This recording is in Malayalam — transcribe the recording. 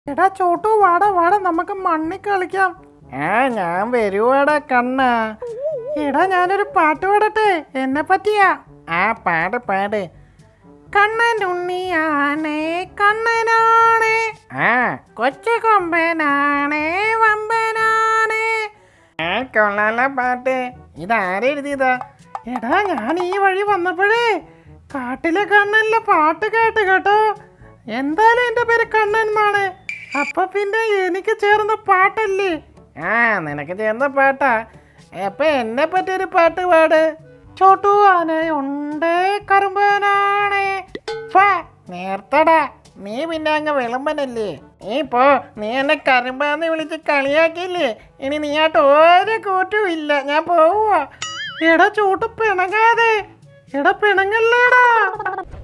എടാ ചോട്ടു വാടാ വാടാ നമുക്ക് മണ്ണി കളിക്കാം ആ ഞാൻ വരുവാടാ കണ്ണ എടാ ഞാനൊരു പാട്ട് പാടട്ടെ എന്നെ പറ്റിയാ ആ പാട് പാട് കണ്ണൻ ഉണ്ണിയാണേ കണ്ണനാണേ ആ കൊച്ചു കൊമ്പനാണേ വമ്പനാണേ ആ കൊള്ളാല പാട്ട് ഇതാരെഴുതിയതാ എടാ ഞാൻ ഈ വഴി വന്നപ്പോഴേ കാട്ടിലെ കണ്ണനിലെ പാട്ട് കേട്ട് കേട്ടോ എന്തായാലും എന്റെ പേര് കണ്ണൻ എന്നാണ് അപ്പൊ പിന്നെ എനിക്ക് ചേർന്ന പാട്ടല്ലേ ആ നിനക്ക് ചേർന്ന പാട്ടാ അപ്പൊ എന്നെ പറ്റി ഒരു പാട്ട് പാട് ചോട്ടു ആനയുണ്ട് കറുമ്പനാണേ ഫാ, നേർത്തടാ നീ പിന്നെ അങ്ങ് വിളമ്പനല്ലേ നീ പോ നീ എന്നെ കരുമ്പാന്ന് വിളിച്ച് കളിയാക്കിയില്ലേ ഇനി നീ ആയിട്ട് ഒരു കൂട്ടും ഇല്ല ഞാൻ പോവുക എടാ ചൂട്ട് പിണങ്ങാതെ എടാ പിണങ്ങല്ലേടാ